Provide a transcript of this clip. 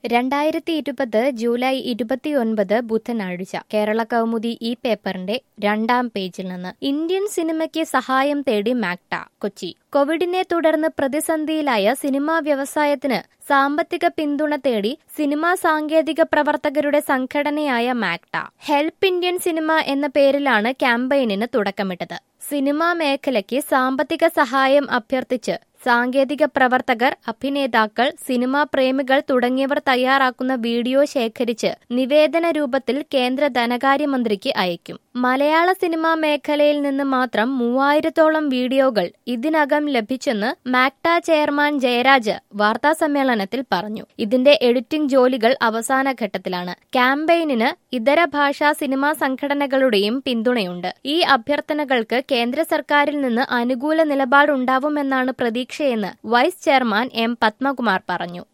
രണ്ടായിരത്തി ഇരുപത് ജൂലൈ ഇരുപത്തിയൊൻപത് ബുധനാഴ്ച കേരള കൗമുദി ഈ പേപ്പറിന്റെ രണ്ടാം പേജിൽ നിന്ന് ഇന്ത്യൻ സിനിമയ്ക്ക് സഹായം തേടി മാക്ട കൊച്ചി കോവിഡിനെ തുടർന്ന് പ്രതിസന്ധിയിലായ സിനിമാ വ്യവസായത്തിന് സാമ്പത്തിക പിന്തുണ തേടി സിനിമാ സാങ്കേതിക പ്രവർത്തകരുടെ സംഘടനയായ മാക്ട ഹെൽപ്പ് ഇന്ത്യൻ സിനിമ എന്ന പേരിലാണ് ക്യാമ്പയിനിന് തുടക്കമിട്ടത് സിനിമാ മേഖലയ്ക്ക് സാമ്പത്തിക സഹായം അഭ്യർത്ഥിച്ച് സാങ്കേതിക പ്രവർത്തകർ അഭിനേതാക്കൾ സിനിമാ പ്രേമികൾ തുടങ്ങിയവർ തയ്യാറാക്കുന്ന വീഡിയോ ശേഖരിച്ച് നിവേദന രൂപത്തിൽ കേന്ദ്ര ധനകാര്യമന്ത്രിക്ക് അയക്കും മലയാള സിനിമാ മേഖലയിൽ നിന്ന് മാത്രം മൂവായിരത്തോളം വീഡിയോകൾ ഇതിനകം ലഭിച്ചെന്ന് മാക്ട ചെയർമാൻ ജയരാജ് വാർത്താസമ്മേളനത്തിൽ പറഞ്ഞു ഇതിന്റെ എഡിറ്റിംഗ് ജോലികൾ അവസാന ഘട്ടത്തിലാണ് ക്യാമ്പയിനിന് ഇതര ഭാഷാ സിനിമാ സംഘടനകളുടെയും പിന്തുണയുണ്ട് ഈ അഭ്യർത്ഥനകൾക്ക് കേന്ദ്ര സർക്കാരിൽ നിന്ന് അനുകൂല നിലപാടുണ്ടാവുമെന്നാണ് പ്രതീക്ഷയെന്ന് വൈസ് ചെയർമാൻ എം പത്മകുമാർ പറഞ്ഞു